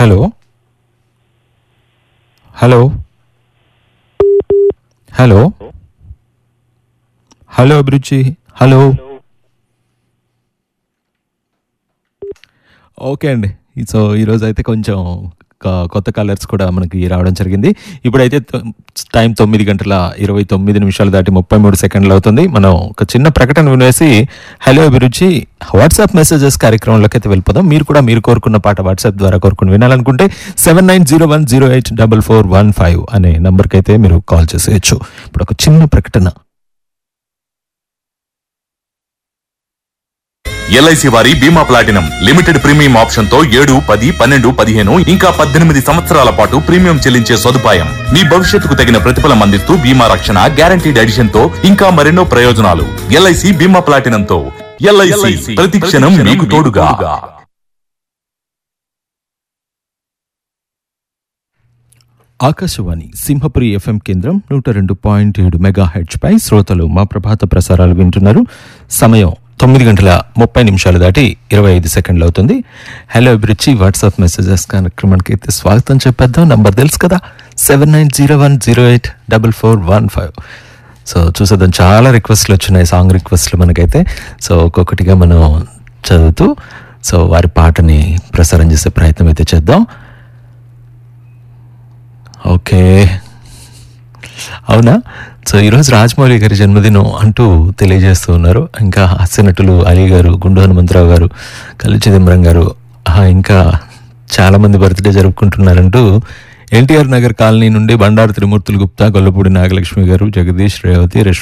hello hello hello hello Abhiruchi hello okay అండి so ఈరోజు అయితే కొంచెం క- కొత్త కలర్స్ కూడా మనకి రావడం జరిగింది ఇప్పుడైతే తొ- టైం తొమ్మిది గంటల ఇరవై తొమ్మిది నిమిషాలు దాటి ముప్పై మూడు సెకండ్లు అవుతుంది మనం ఒక చిన్న ప్రకటన వినేసి హలో అభిరుచి వాట్సాప్ మెసేజెస్ కార్యక్రమంలోకి అయితే వెళ్ళిపోదాం మీరు కూడా మీరు కోరుకున్న పాట వాట్సాప్ ద్వారా కోరుకుని వినాలనుకుంటే seven nine zero one zero eight double four one five అనే నంబర్కి అయితే మీరు కాల్ చేసేయచ్చు ఇప్పుడు ఒక చిన్న ప్రకటన ఎల్ఐసి వారి బీమా ప్లాటినం లిమిటెడ్ ప్రీమియం ఆప్షన్ తో ఏడు పది పన్నెండు పదిహేను ఇంకా పద్దెనిమిది సంవత్సరాల పాటు ప్రీమియం చెల్లించే సదుపాయం మీ భవిష్యత్తుకు తగిన ప్రతిఫలం అందిస్తూ బీమా రక్షణ గ్యారంటీడ్ ఎడిషన్ తో ఇంకా మరెన్నో ప్రయోజనాలు ఎల్ఐసి బీమా ప్లాటినం తో ఎల్ఐసి ప్రతి క్షణం మీకు తోడుగా ఆకాశవాణి సింహపురి ఎఫ్ఎం కేంద్రం నూట రెండు పాయింట్ ఏడు మెగా హెడ్జ్ పై శ్రోతలు మా ప్రభాత ప్రసారాలు వింటున్నారు సమయం తొమ్మిది గంటల ముప్పై నిమిషాలు దాటి ఇరవై ఐదు సెకండ్లు అవుతుంది హలో అభిరుచి వాట్సాప్ మెసేజెస్ కార్యక్రమానికి అయితే స్వాగతం చెప్పేద్దాం నంబర్ తెలుసు కదా seven nine zero one zero eight double four one five so చూసేద్దాం చాలా రిక్వెస్ట్లు వచ్చినాయి సాంగ్ రిక్వెస్ట్లు మనకైతే సో ఒక్కొక్కటిగా మనం చదువుతూ సో వారి పాటని ప్రసారం చేసే ప్రయత్నం అయితే చేద్దాం ఓకే అవునా సో ఈరోజు రాజమౌళి గారి జన్మదినం అంటూ తెలియజేస్తూ ఉన్నారు ఇంకా హాస్యనటులు అలీ గారు గుండు హనుమంతరావు గారు కల్లు చిదంబరం గారు ఆహా, ఇంకా చాలామంది బర్త్డే జరుపుకుంటున్నారంటూ ఎన్టీఆర్ నగర్ కాలనీ నుండి బండారు త్రిమూర్తులు గుప్తా గొల్లపూడి నాగలక్ష్మి గారు జగదీష్ రేవతి